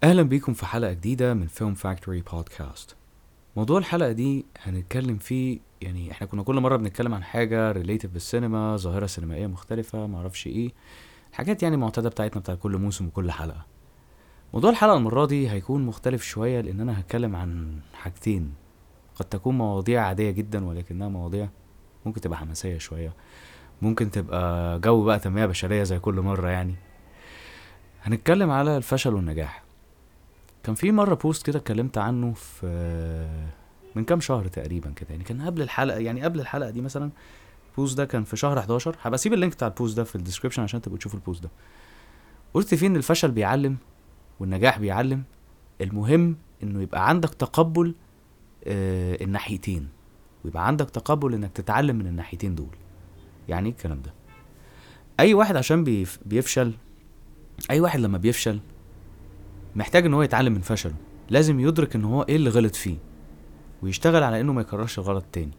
اهلا بيكم في حلقه جديده من فيلم فاكتوري بودكاست موضوع الحلقه دي هنتكلم فيه يعني احنا كنا كل مره بنتكلم عن حاجه ريليتيف بالسينما ظاهره سينمائيه مختلفه معرفش ايه الحاجات يعني المعتاده بتاعتنا بتاع كل موسم وكل حلقه موضوع الحلقه المره دي هيكون مختلف شويه لان انا هتكلم عن حاجتين قد تكون مواضيع عاديه جدا ولكنها مواضيع ممكن تبقى حماسيه شويه ممكن تبقى جو بقى تنميه بشريه زي كل مره يعني هنتكلم على الفشل والنجاح كان في مره بوست كده اتكلمت عنه في من كام شهر تقريبا كده يعني كان قبل الحلقه يعني قبل الحلقه دي مثلا البوست ده كان في شهر 11 هبقى اسيب اللينك بتاع البوست ده في الديسكربشن عشان تبقوا تشوفوا البوست ده قلت فيه ان الفشل بيعلم والنجاح بيعلم المهم انه يبقى عندك تقبل آه الناحيتين ويبقى عندك تقبل انك تتعلم من الناحيتين دول يعني ايه الكلام ده اي واحد عشان بيف بيفشل اي واحد لما بيفشل محتاج ان هو يتعلم من فشله لازم يدرك ان هو ايه اللي غلط فيه ويشتغل على انه ما يكررش الغلط تاني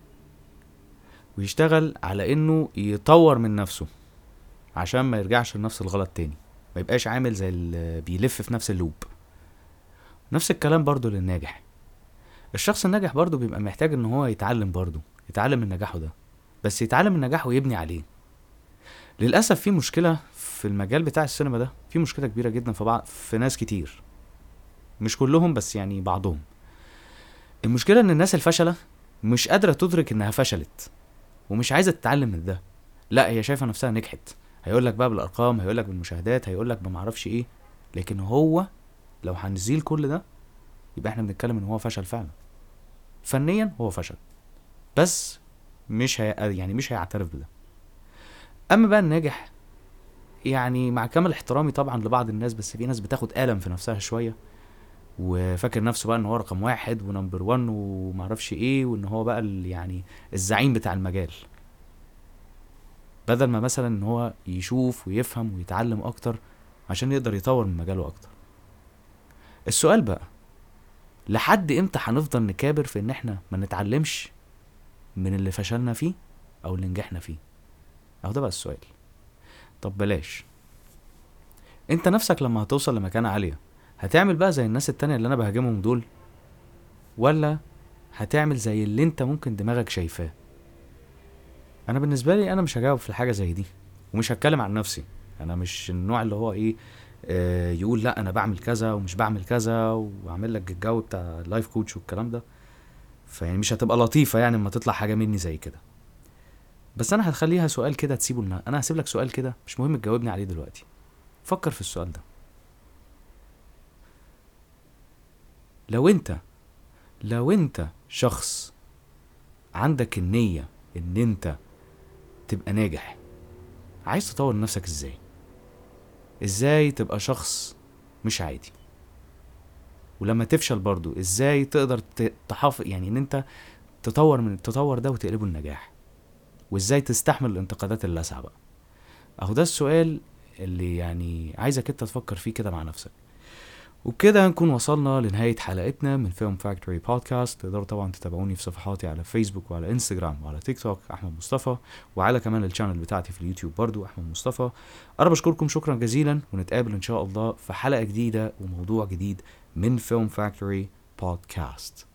ويشتغل على انه يطور من نفسه عشان ما يرجعش لنفس الغلط تاني ما يبقاش عامل زي اللي بيلف في نفس اللوب نفس الكلام برضو للناجح الشخص الناجح برضو بيبقى محتاج ان هو يتعلم برضو يتعلم من نجاحه ده بس يتعلم من نجاحه ويبني عليه للاسف في مشكله في المجال بتاع السينما ده في مشكله كبيره جدا في بعض في ناس كتير مش كلهم بس يعني بعضهم المشكله ان الناس الفشله مش قادره تدرك انها فشلت ومش عايزه تتعلم من ده لا هي شايفه نفسها نجحت هيقول لك بقى بالارقام هيقول لك بالمشاهدات هيقول لك بمعرفش ايه لكن هو لو هنزيل كل ده يبقى احنا بنتكلم ان هو فشل فعلا فنيا هو فشل بس مش هي يعني مش هيعترف بده اما بقى الناجح يعني مع كامل احترامي طبعا لبعض الناس بس في ناس بتاخد ألم في نفسها شوية وفاكر نفسه بقى ان هو رقم واحد ونمبر وان ومعرفش ايه وان هو بقى ال- يعني الزعيم بتاع المجال بدل ما مثلا ان هو يشوف ويفهم ويتعلم اكتر عشان يقدر يطور من مجاله اكتر السؤال بقى لحد امتى هنفضل نكابر في ان احنا ما نتعلمش من اللي فشلنا فيه او اللي نجحنا فيه اهو ده بقى السؤال طب بلاش انت نفسك لما هتوصل لمكانة عالية هتعمل بقى زي الناس التانية اللي انا بهاجمهم دول ولا هتعمل زي اللي انت ممكن دماغك شايفاه انا بالنسبة لي انا مش هجاوب في الحاجة زي دي ومش هتكلم عن نفسي انا مش النوع اللي هو ايه آه يقول لا انا بعمل كذا ومش بعمل كذا واعمل لك الجو بتاع اللايف كوتش والكلام ده فيعني مش هتبقى لطيفة يعني اما تطلع حاجة مني زي كده بس انا هخليها سؤال كده تسيبه لنا انا هسيب لك سؤال كده مش مهم تجاوبني عليه دلوقتي فكر في السؤال ده لو انت لو انت شخص عندك النية ان انت تبقى ناجح عايز تطور نفسك ازاي ازاي تبقى شخص مش عادي ولما تفشل برضو ازاي تقدر ت- تحافظ يعني ان انت تطور من التطور ده وتقلبه النجاح وازاي تستحمل الانتقادات اللاسعة بقى اهو ده السؤال اللي يعني عايزك انت تفكر فيه كده مع نفسك وبكده نكون وصلنا لنهاية حلقتنا من فيلم فاكتوري بودكاست تقدروا طبعا تتابعوني في صفحاتي على فيسبوك وعلى انستجرام وعلى تيك توك احمد مصطفى وعلى كمان الشانل بتاعتي في اليوتيوب برضو احمد مصطفى انا بشكركم شكرا جزيلا ونتقابل ان شاء الله في حلقة جديدة وموضوع جديد من فيلم فاكتوري بودكاست